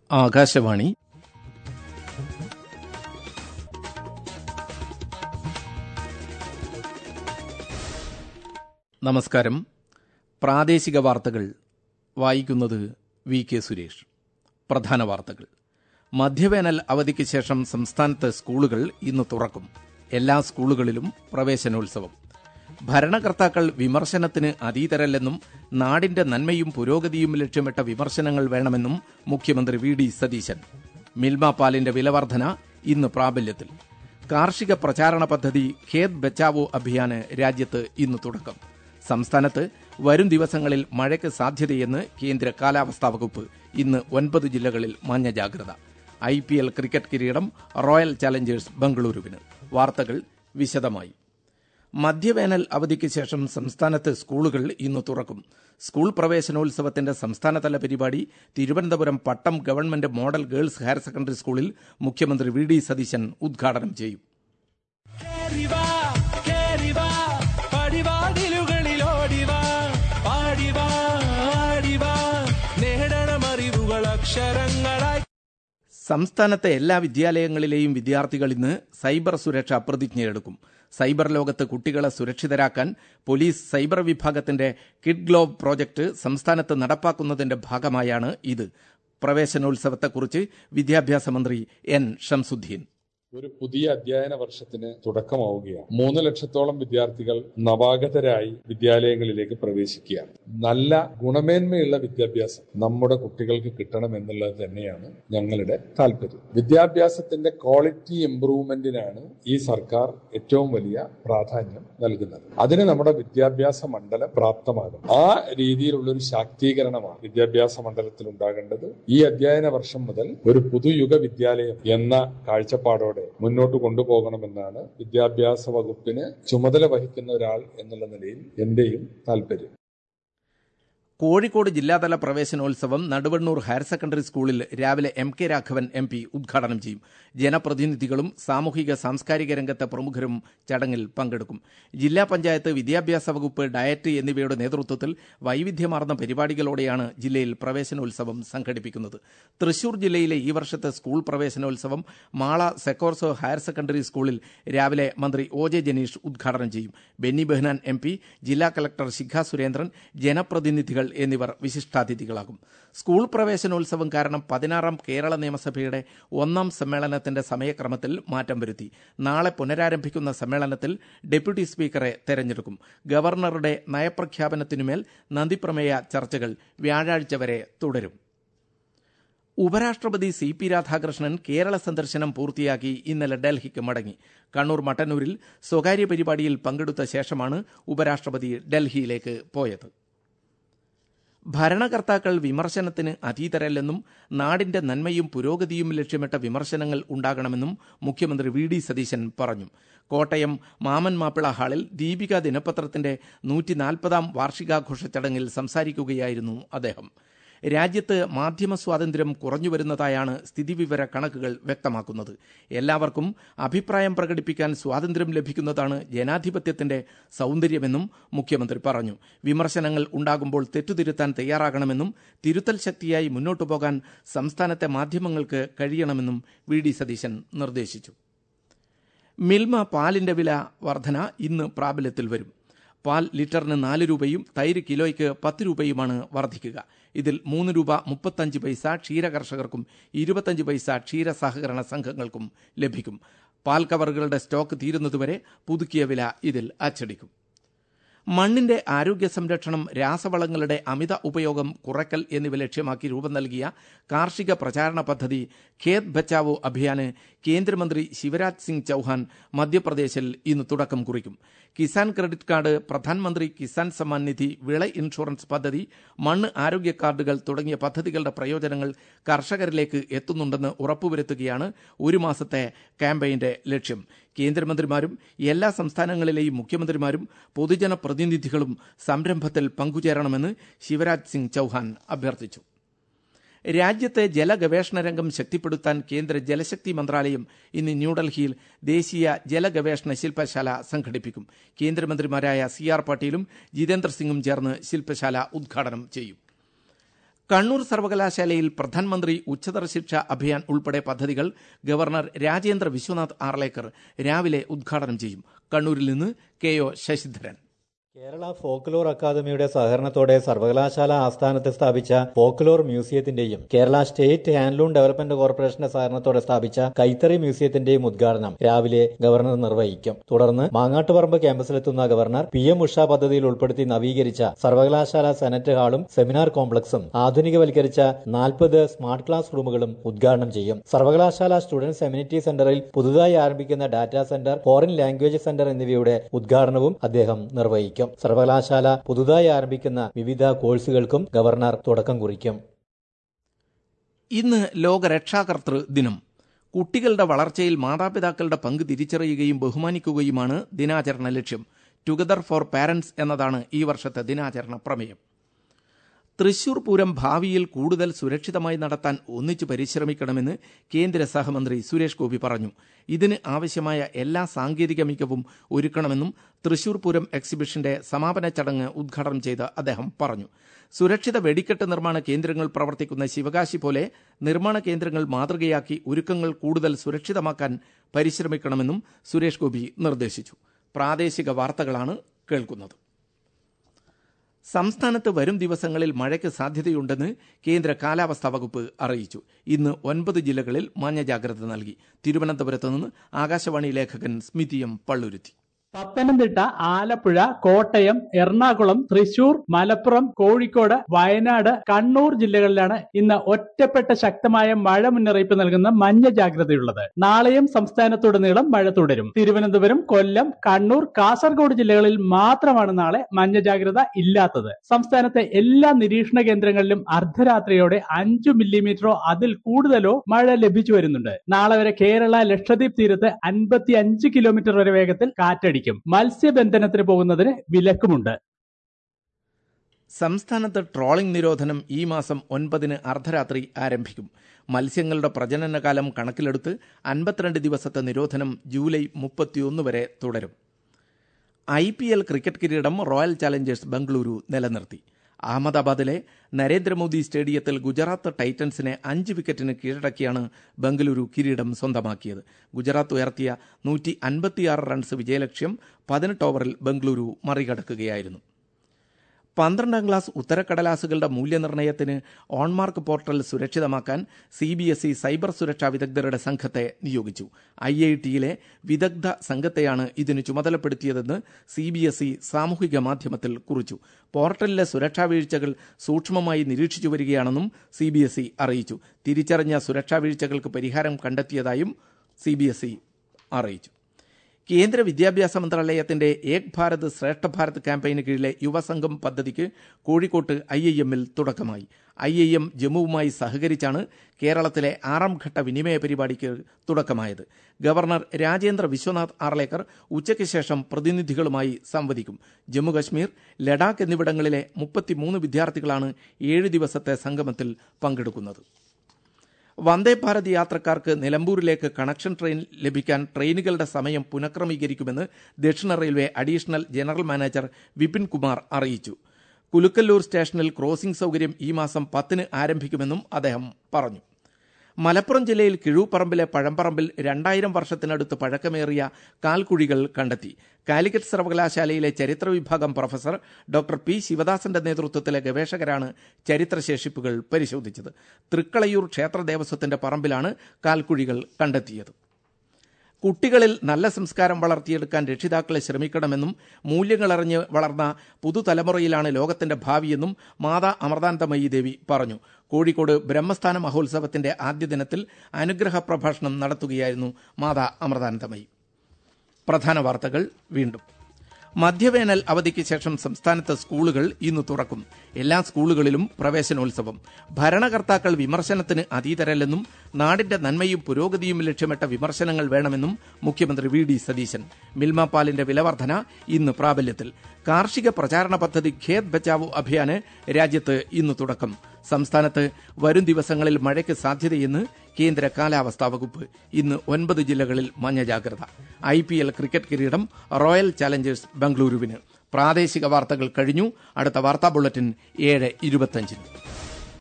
ആകാശവാണി നമസ്കാരം പ്രാദേശിക വാർത്തകൾ വായിക്കുന്നത് വി കെ സുരേഷ് പ്രധാന വാർത്തകൾ മധ്യവേനൽ അവധിക്ക് ശേഷം സംസ്ഥാനത്ത് സ്കൂളുകൾ ഇന്ന് തുറക്കും എല്ലാ സ്കൂളുകളിലും പ്രവേശനോത്സവം ഭരണകർത്താക്കൾ വിമർശനത്തിന് അതീതരല്ലെന്നും നാടിന്റെ നന്മയും പുരോഗതിയും ലക്ഷ്യമിട്ട വിമർശനങ്ങൾ വേണമെന്നും മുഖ്യമന്ത്രി വി ഡി സതീശൻ മിൽമ പാലിന്റെ വിലവർധന ഇന്ന് പ്രാബല്യത്തിൽ കാർഷിക പ്രചാരണ പദ്ധതി ഖേത് ബച്ചാവോ അഭിയാന് രാജ്യത്ത് ഇന്ന് തുടക്കം സംസ്ഥാനത്ത് വരും ദിവസങ്ങളിൽ മഴയ്ക്ക് സാധ്യതയെന്ന് കേന്ദ്ര കാലാവസ്ഥാ വകുപ്പ് ഇന്ന് ഒൻപത് ജില്ലകളിൽ മഞ്ഞ ജാഗ്രത ഐ പി എൽ ക്രിക്കറ്റ് കിരീടം റോയൽ ചലഞ്ചേഴ്സ് ബംഗളൂരുവിന് വാർത്തകൾ വിശദമായി മധ്യവേനൽ അവധിക്ക് ശേഷം സംസ്ഥാനത്ത് സ്കൂളുകൾ ഇന്ന് തുറക്കും സ്കൂൾ പ്രവേശനോത്സവത്തിന്റെ സംസ്ഥാനതല പരിപാടി Thiruvananthapuram Pattom government model girls higher secondary സ്കൂളിൽ മുഖ്യമന്ത്രി വി ഡി സതീശൻ ഉദ്ഘാടനം ചെയ്യും കേറിവാ, കേറിവാ, പടിവാതിലുകളിലോടിവാ, പാടിവാ, ആടിവാ, നേടണമറിവുകൾ അക്ഷരങ്ങളായി സംസ്ഥാനത്തെ എല്ലാ വിദ്യാലയങ്ങളിലെയും വിദ്യാർത്ഥികൾ ഇന്ന് സൈബർ സുരക്ഷ പ്രതിജ്ഞയെടുക്കും സൈബർ ലോകത്ത് കുട്ടികളെ സുരക്ഷിതരാക്കാൻ പോലീസ് സൈബർ വിഭാഗത്തിന്റെ കിഡ് ഗ്ലോവ് പ്രോജക്ട് സംസ്ഥാനത്ത് നടപ്പാക്കുന്നതിന്റെ ഭാഗമായാണ് ഇത് പ്രവേശനോത്സവത്തെക്കുറിച്ച് വിദ്യാഭ്യാസ മന്ത്രി എൻ ഷംസുദ്ദീൻ ഒരു പുതിയ അധ്യയന വർഷത്തിന് തുടക്കമാവുകയാണ് മൂന്ന് ലക്ഷത്തോളം വിദ്യാർത്ഥികൾ നവാഗതരായി വിദ്യാലയങ്ങളിലേക്ക് പ്രവേശിക്കുകയാണ് നല്ല ഗുണമേന്മയുള്ള വിദ്യാഭ്യാസം നമ്മുടെ കുട്ടികൾക്ക് കിട്ടണം എന്നുള്ളത് തന്നെയാണ് ഞങ്ങളുടെ താല്പര്യം വിദ്യാഭ്യാസത്തിന്റെ ക്വാളിറ്റി ഇംപ്രൂവ്മെന്റിനാണ് ഈ സർക്കാർ ഏറ്റവും വലിയ പ്രാധാന്യം നൽകുന്നത് അതിന് നമ്മുടെ വിദ്യാഭ്യാസ മണ്ഡലം പ്രാപ്തമാകും ആ രീതിയിലുള്ള ഒരു ശാക്തീകരണമാണ് വിദ്യാഭ്യാസ മണ്ഡലത്തിൽ ഉണ്ടാകേണ്ടത് ഈ അധ്യയന വർഷം മുതൽ ഒരു പുതുയുഗ വിദ്യാലയം എന്ന കാഴ്ചപ്പാടോടെ മുന്നോട്ട് കൊണ്ടുപോകണമെന്നാണ് വിദ്യാഭ്യാസ വകുപ്പിന് ചുമതല വഹിക്കുന്ന ഒരാൾ എന്നുള്ള നിലയിൽ എന്റെയും താല്പര്യം കോഴിക്കോട് ജില്ലാതല പ്രവേശനോത്സവം നടുവണ്ണൂർ ഹയർ സെക്കൻഡറി സ്കൂളിൽ രാവിലെ M K Raghavan M P ഉദ്ഘാടനം ചെയ്യും ജനപ്രതിനിധികളും സാമൂഹിക സാംസ്കാരിക രംഗത്തെ പ്രമുഖരും ചടങ്ങിൽ പങ്കെടുക്കും ജില്ലാ പഞ്ചായത്ത് വിദ്യാഭ്യാസ വകുപ്പ് ഡയറ്റ് എന്നിവയുടെ നേതൃത്വത്തിൽ വൈവിധ്യമാർന്ന പരിപാടികളോടെയാണ് ജില്ലയിൽ പ്രവേശനോത്സവം സംഘടിപ്പിക്കുന്നത് തൃശൂർ ജില്ലയിലെ ഈ വർഷത്തെ സ്കൂൾ പ്രവേശനോത്സവം മാള സെക്കോർസോ ഹയർ സെക്കൻഡറി സ്കൂളിൽ രാവിലെ മന്ത്രി ഒ ജെ ജനീഷ് ഉദ്ഘാടനം ചെയ്യും ബെന്നി ബെഹ്നാൻ എം പി ജില്ലാ കളക്ടർ ശിഖ സുരേന്ദ്രൻ ജനപ്രതിനിധികൾ എന്നിവർ വിശിഷ്ടാതിഥികളാകും സ്കൂൾ പ്രവേശനോത്സവം കാരണം പതിനാറാം കേരള നിയമസഭയുടെ ഒന്നാം സമ്മേളനത്തിന്റെ സമയക്രമത്തിൽ മാറ്റം വരുത്തി നാളെ പുനരാരംഭിക്കുന്ന സമ്മേളനത്തിൽ ഡെപ്യൂട്ടി സ്പീക്കറെ തെരഞ്ഞെടുക്കും ഗവർണറുടെ നയപ്രഖ്യാപനത്തിനുമേൽ നന്ദിപ്രമേയ ചർച്ചകൾ വ്യാഴാഴ്ച വരെ തുടരും ഉപരാഷ്ട്രപതി സി പി രാധാകൃഷ്ണൻ കേരള സന്ദർശനം പൂർത്തിയാക്കി ഇന്നലെ ഡൽഹിക്ക് മടങ്ങി കണ്ണൂർ മട്ടന്നൂരിൽ സ്വകാര്യ പരിപാടിയിൽ പങ്കെടുത്ത ശേഷമാണ് ഉപരാഷ്ട്രപതി ഡൽഹിയിലേക്ക് പോയത് ഭരണകർത്താക്കൾ വിമർശനത്തിന് അതീതരല്ലെന്നും നാടിന്റെ നന്മയും പുരോഗതിയും ലക്ഷ്യമിട്ട വിമർശനങ്ങൾ ഉണ്ടാകണമെന്നും മുഖ്യമന്ത്രി വി ഡി സതീശൻ പറഞ്ഞു കോട്ടയം മാമൻ മാപ്പിള ഹാളിൽ ദീപിക ദിനപത്രത്തിന്റെ നൂറ്റിനാൽപ്പതാം വാർഷികാഘോഷ ചടങ്ങിൽ സംസാരിക്കുകയായിരുന്നു അദ്ദേഹം രാജ്യത്ത് മാധ്യമ സ്വാതന്ത്ര്യം കുറഞ്ഞുവരുന്നതായാണ് സ്ഥിതിവിവര കണക്കുകൾ വ്യക്തമാക്കുന്നത് എല്ലാവർക്കും അഭിപ്രായം പ്രകടിപ്പിക്കാൻ സ്വാതന്ത്ര്യം ലഭിക്കുന്നതാണ് ജനാധിപത്യത്തിന്റെ സൗന്ദര്യമെന്നും മുഖ്യമന്ത്രി പറഞ്ഞു വിമർശനങ്ങൾ ഉണ്ടാകുമ്പോൾ തെറ്റുതിരുത്താൻ തയ്യാറാകണമെന്നും തിരുത്തൽ ശക്തിയായി മുന്നോട്ടു പോകാൻ സംസ്ഥാനത്തെ മാധ്യമങ്ങൾക്ക് കഴിയണമെന്നും വി ഡി സതീശൻ നിർദ്ദേശിച്ചു മിൽമ പാലിന്റെ വില വർധന ഇന്ന് പ്രാബല്യത്തിൽ വരും പാൽ ലിറ്ററിന് നാല് രൂപയും തൈര് കിലോയ്ക്ക് പത്ത് രൂപയുമാണ് വർദ്ധിക്കുക ഇതിൽ മൂന്ന് രൂപ മുപ്പത്തഞ്ച് പൈസ ക്ഷീര കർഷകർക്കും ഇരുപത്തഞ്ച് പൈസ ക്ഷീര സഹകരണ സംഘങ്ങൾക്കും ലഭിക്കും പാൽ കവറുകളുടെ സ്റ്റോക്ക് തീരുന്നതുവരെ പുതുക്കിയ വില ഇതിൽ അച്ചടിക്കും മണ്ണിന്റെ ആരോഗ്യ സംരക്ഷണം രാസവളങ്ങളുടെ അമിത ഉപയോഗം കുറയ്ക്കൽ എന്നിവ ലക്ഷ്യമാക്കി രൂപം നൽകിയ കാർഷിക പ്രചാരണ പദ്ധതി ഖേത് ബച്ചാവോ അഭിയാന് കേന്ദ്രമന്ത്രി ശിവരാജ് സിംഗ് ചൌഹാൻ മധ്യപ്രദേശിൽ ഇന്ന് തുടക്കം കുറിക്കും കിസാൻ ക്രെഡിറ്റ് കാർഡ് പ്രധാനമന്ത്രി കിസാൻ സമ്മാൻ നിധി വിള ഇൻഷുറൻസ് പദ്ധതി മണ്ണ് ആരോഗ്യ കാർഡുകൾ തുടങ്ങിയ പദ്ധതികളുടെ പ്രയോജനങ്ങൾ കർഷകരിലേക്ക് എത്തുന്നുണ്ടെന്ന് ഉറപ്പുവരുത്തുകയാണ് ഒരു മാസത്തെ ക്യാമ്പയിന്റെ ലക്ഷ്യം കേന്ദ്രമന്ത്രിമാരും എല്ലാ സംസ്ഥാനങ്ങളിലെയും മുഖ്യമന്ത്രിമാരും പൊതുജന പ്രതിനിധികളും സംരംഭത്തിൽ പങ്കുചേരണമെന്ന് ശിവരാജ് സിംഗ് ചൌഹാൻ അഭ്യർത്ഥിച്ചു രാജ്യത്തെ ജലഗവേഷണ രംഗം ശക്തിപ്പെടുത്താൻ കേന്ദ്ര ജലശക്തി മന്ത്രാലയം ഇന്ന് ന്യൂഡൽഹിയിൽ ദേശീയ ജലഗവേഷണ ശില്പശാല സംഘടിപ്പിക്കും കേന്ദ്രമന്ത്രിമാരായ സി ആർ പാട്ടീലും ജിതേന്ദ്ര സിംഗും ചേർന്ന് ശില്പശാല ഉദ്ഘാടനം ചെയ്യും കണ്ണൂർ സർവകലാശാലയിൽ പ്രധാനമന്ത്രി ഉച്ചതല ശിക്ഷ അഭിയാൻ ഉൾപ്പെടെ പദ്ധതികൾ ഗവർണർ രാജേന്ദ്ര വിശ്വനാഥ് ആർലേക്കർ രാവിലെ ഉദ്ഘാടനം ചെയ്യും കണ്ണൂരിൽ നിന്ന് K O Sasidharan Kerala folklore അക്കാദമിയുടെ സഹകരണത്തോടെ സർവകലാശാല ആസ്ഥാനത്ത് സ്ഥാപിച്ച ഫോക്ലോർ മ്യൂസിയത്തിന്റെയും കേരള സ്റ്റേറ്റ് ഹാൻഡ്ലൂം ഡെവലപ്മെന്റ് കോർപ്പറേഷന്റെ സഹകരണത്തോടെ സ്ഥാപിച്ച കൈത്തറി മ്യൂസിയത്തിന്റെയും ഉദ്ഘാടനം രാവിലെ ഗവർണർ നിർവഹിക്കും തുടർന്ന് മാങ്ങാട്ടുപറമ്പ് ക്യാമ്പസിലെത്തുന്ന ഗവർണർ പി എം ഉഷ പദ്ധതിയിൽ ഉൾപ്പെടുത്തി നവീകരിച്ച സർവകലാശാല സെനറ്റ് ഹാളും സെമിനാർ കോംപ്ലക്സും ആധുനികവൽക്കരിച്ച നാൽപ്പത് സ്മാർട്ട് ക്ലാസ് റൂമുകളും ഉദ്ഘാടനം ചെയ്യും സർവകലാശാല സ്റ്റുഡൻസ് എമ്യൂണിറ്റി സെന്ററിൽ പുതുതായി ആരംഭിക്കുന്ന data centre foreign language centre എന്നിവയുടെ ഉദ്ഘാടനവും അദ്ദേഹം നിർവഹിക്കും സർവകലാശാല പുതുതായി ആരംഭിക്കുന്ന വിവിധ കോഴ്സുകൾക്കും ഗവർണർ തുടക്കം കുറിക്കും ഇന്ന് ലോക രക്ഷാകർതൃ ദിനം കുട്ടികളുടെ വളർച്ചയിൽ മാതാപിതാക്കളുടെ പങ്ക് തിരിച്ചറിയുകയും ബഹുമാനിക്കുകയുമാണ് ദിനാചരണ ലക്ഷ്യം ടുഗദർ ഫോർ പാരന്റ്സ് എന്നതാണ് ഈ വർഷത്തെ ദിനാചരണ പ്രമേയം തൃശൂർ പൂരം ഭാവിയിൽ കൂടുതൽ സുരക്ഷിതമായി നടത്താൻ ഒന്നിച്ചു പരിശ്രമിക്കണമെന്ന് കേന്ദ്ര സഹമന്ത്രി സുരേഷ് ഗോപി പറഞ്ഞു ഇതിന് ആവശ്യമായ എല്ലാ സാങ്കേതിക മികവും ഒരുക്കണമെന്നും തൃശൂർ പൂരം എക്സിബിഷന്റെ സമാപന ചടങ്ങ് ഉദ്ഘാടനം ചെയ്ത് അദ്ദേഹം പറഞ്ഞു സുരക്ഷിത വെടിക്കെട്ട് നിർമ്മാണ കേന്ദ്രങ്ങൾ പ്രവർത്തിക്കുന്ന ശിവകാശി പോലെ നിർമ്മാണ കേന്ദ്രങ്ങൾ മാതൃകയാക്കി ഒരുക്കങ്ങൾ കൂടുതൽ സുരക്ഷിതമാക്കാൻ പരിശ്രമിക്കണമെന്നും സുരേഷ് ഗോപി നിർദ്ദേശിച്ചു പ്രാദേശിക വാർത്തകളാണ് കേൾക്കുന്നത് സംസ്ഥാനത്ത് വരും ദിവസങ്ങളിൽ മഴയ്ക്ക് സാധ്യതയുണ്ടെന്ന് കേന്ദ്ര കാലാവസ്ഥാ വകുപ്പ് അറിയിച്ചു ഇന്ന് ഒൻപത് ജില്ലകളിൽ മഞ്ഞ ജാഗ്രത നൽകി തിരുവനന്തപുരത്ത് നിന്ന് ആകാശവാണി ലേഖകൻ സ്മിതി എം പള്ളുരുത്തി പത്തനംതിട്ട ആലപ്പുഴ കോട്ടയം എറണാകുളം തൃശൂർ മലപ്പുറം കോഴിക്കോട് വയനാട് കണ്ണൂർ ജില്ലകളിലാണ് ഇന്ന് ഒറ്റപ്പെട്ട ശക്തമായ മഴ മുന്നറിയിപ്പ് നൽകുന്ന മഞ്ഞ ജാഗ്രതയുള്ളത് നാളെയും സംസ്ഥാനത്തുടനീളം മഴ തുടരും തിരുവനന്തപുരം കൊല്ലം കണ്ണൂർ കാസർഗോഡ് ജില്ലകളിൽ മാത്രമാണ് നാളെ മഞ്ഞ ജാഗ്രത ഇല്ലാത്തത് സംസ്ഥാനത്തെ എല്ലാ നിരീക്ഷണ കേന്ദ്രങ്ങളിലും അർദ്ധരാത്രിയോടെ അഞ്ചു മില്ലിമീറ്ററോ അതിൽ കൂടുതലോ മഴ ലഭിച്ചു വരുന്നുണ്ട് നാളെ വരെ കേരള ലക്ഷദ്വീപ് തീരത്ത് അൻപത്തി അഞ്ച് കിലോമീറ്റർ വരെ വേഗത്തിൽ കാറ്റടിക്കും മത്സ്യബന്ധനത്തിന് പോകുന്നതിന് വിലക്കുമുണ്ട് സംസ്ഥാനത്ത് ട്രോളിംഗ് നിരോധനം ഈ മാസം ഒൻപതിന് അർദ്ധരാത്രി ആരംഭിക്കും മത്സ്യങ്ങളുടെ പ്രജനനകാലം കണക്കിലെടുത്ത് അൻപത്തിരണ്ട് ദിവസത്തെ നിരോധനം ജൂലൈ മുപ്പത്തിയൊന്ന് വരെ തുടരും ഐ പി എൽ ക്രിക്കറ്റ് കിരീടം റോയൽ ചാലഞ്ചേഴ്സ് ബംഗളൂരു നിലനിർത്തി അഹമ്മദാബാദിലെ നരേന്ദ്രമോദി സ്റ്റേഡിയത്തിൽ ഗുജറാത്ത് ടൈറ്റൻസിനെ അഞ്ച് വിക്കറ്റിന് കീഴടക്കിയാണ് ബംഗളൂരു കിരീടം സ്വന്തമാക്കിയത് ഗുജറാത്ത് ഉയർത്തിയ നൂറ്റി അൻപത്തിയാറ് റൺസ് വിജയലക്ഷ്യം പതിനെട്ട് ഓവറിൽ ബംഗളൂരു മറികടക്കുകയായിരുന്നു പന്ത്രണ്ടാം ക്ലാസ് ഉത്തരക്കടലാസുകളുടെ മൂല്യനിർണ്ണയത്തിന് ഓൺമാർക്ക് പോർട്ടൽ സുരക്ഷിതമാക്കാൻ C B S E cyber സുരക്ഷാ വിദഗ്ധരുടെ സംഘത്തെ നിയോഗിച്ചു ഐ ഐ ടിയിലെ വിദഗ്ധ സംഘത്തെയാണ് ഇതിന് ചുമതലപ്പെടുത്തിയതെന്ന് സി ബി എസ് ഇ സാമൂഹിക മാധ്യമത്തിൽ കുറിച്ചു പോർട്ടലിലെ സുരക്ഷാ വീഴ്ചകൾ സൂക്ഷ്മമായി നിരീക്ഷിച്ചു വരികയാണെന്നും സി ബി എസ് ഇ അറിയിച്ചു തിരിച്ചറിഞ്ഞ സുരക്ഷാ വീഴ്ചകൾക്ക് പരിഹാരം കണ്ടെത്തിയതായും സി ബി എസ് ഇ അറിയിച്ചു കേന്ദ്ര വിദ്യാഭ്യാസ മന്ത്രാലയത്തിന്റെ ഏക് ഭാരത് ശ്രേഷ്ഠ ഭാരത് ക്യാമ്പയിന് കീഴിലെ യുവസംഘം പദ്ധതിക്ക് കോഴിക്കോട്ട് ഐ ഐ എമ്മിൽ തുടക്കമായി ഐ ഐ എം ജമ്മുവുമായി സഹകരിച്ചാണ് കേരളത്തിലെ ആറാം ഘട്ട വിനിമയ പരിപാടിക്ക് തുടക്കമായത് ഗവർണർ രാജേന്ദ്ര വിശ്വനാഥ് ആർലേക്കർ ഉച്ചയ്ക്ക് ശേഷം പ്രതിനിധികളുമായി സംവദിക്കും ജമ്മുകശ്മീർ ലഡാക്ക് എന്നിവിടങ്ങളിലെ മുപ്പത്തിമൂന്ന് വിദ്യാർത്ഥികളാണ് ഏഴ് ദിവസത്തെ സംഗമത്തിൽ പങ്കെടുക്കുന്നത് വന്ദേ ഭാരത് യാത്രക്കാർക്ക് നിലമ്പൂരിലേക്ക് കണക്ഷൻ ട്രെയിൻ ലഭിക്കാൻ ട്രെയിനുകളുടെ സമയം പുനഃക്രമീകരിക്കുമെന്ന് ദക്ഷിണ railway additional general manager Vipin Kumar അറിയിച്ചു കുലുക്കല്ലൂർ സ്റ്റേഷനിൽ ക്രോസിംഗ് സൗകര്യം ഈ മാസം പത്തിന് ആരംഭിക്കുമെന്നും അദ്ദേഹം പറഞ്ഞു മലപ്പുറം ജില്ലയിൽ കിഴൂപ്പറമ്പിലെ പഴമ്പറമ്പിൽ രണ്ടായിരം വർഷത്തിനടുത്ത് പഴക്കമേറിയ കാൽക്കുഴികൾ കണ്ടെത്തി കാലിക്കറ്റ് സർവകലാശാലയിലെ ചരിത്ര വിഭാഗം പ്രൊഫസർ ഡോക്ടർ പി ശിവദാസന്റെ നേതൃത്വത്തിലെ ഗവേഷകരാണ് ചരിത്രശേഷിപ്പുകൾ പരിശോധിച്ചത് തൃക്കളയൂർ ക്ഷേത്ര ദേവസ്വത്തിന്റെ പറമ്പിലാണ് കാൽക്കുഴികൾ കണ്ടെത്തിയത് കുട്ടികളിൽ നല്ല സംസ്കാരം വളർത്തിയെടുക്കാൻ രക്ഷിതാക്കളെ ശ്രമിക്കണമെന്നും മൂല്യങ്ങളറിഞ്ഞ് വളർന്ന പുതുതലമുറയിലാണ് ലോകത്തിന്റെ ഭാവിയെന്നും മാതാ അമൃതാനന്ദമയി ദേവി പറഞ്ഞു കോഴിക്കോട് ബ്രഹ്മസ്ഥാന മഹോത്സവത്തിന്റെ ആദ്യ ദിനത്തിൽ അനുഗ്രഹ പ്രഭാഷണം നടത്തുകയായിരുന്നു മാതാ അമൃതാനന്ദമയി പ്രധാന വാർത്തകൾ വീണ്ടും മധ്യവേനൽ അവധിക്ക് ശേഷം സംസ്ഥാനത്ത് സ്കൂളുകൾ ഇന്ന് തുറക്കും എല്ലാ സ്കൂളുകളിലും പ്രവേശനോത്സവം ഭരണകർത്താക്കൾ വിമർശനത്തിന് അതീതരല്ലെന്നും നാടിന്റെ നന്മയും പുരോഗതിയും ലക്ഷ്യമിട്ട വിമർശനങ്ങൾ വേണമെന്നും മുഖ്യമന്ത്രി വി ഡി സതീശൻ മിൽമ പാലിന്റെ വിലവർധന ഇന്ന് പ്രാബല്യത്തിൽ കാർഷിക പ്രചാരണ പദ്ധതി ഖേത് ബച്ചാവോ അഭിയാന് രാജ്യത്ത് ഇന്ന് തുടക്കം സംസ്ഥാനത്ത് വരും ദിവസങ്ങളിൽ മഴയ്ക്ക് സാധ്യതയെന്ന് കേന്ദ്ര കാലാവസ്ഥാ വകുപ്പ് ഇന്ന് ഒൻപത് ജില്ലകളിൽ മഞ്ഞ ജാഗ്രത ഐ പി എൽ ക്രിക്കറ്റ് കിരീടം റോയൽ ചാലഞ്ചേഴ്സ് ബംഗളൂരുവിന് പ്രാദേശിക വാർത്തകൾ കഴിഞ്ഞു അടുത്ത വാർത്താ ബുള്ളറ്റിൻ ഏഴ് ഇരുപത്തഞ്ചിന്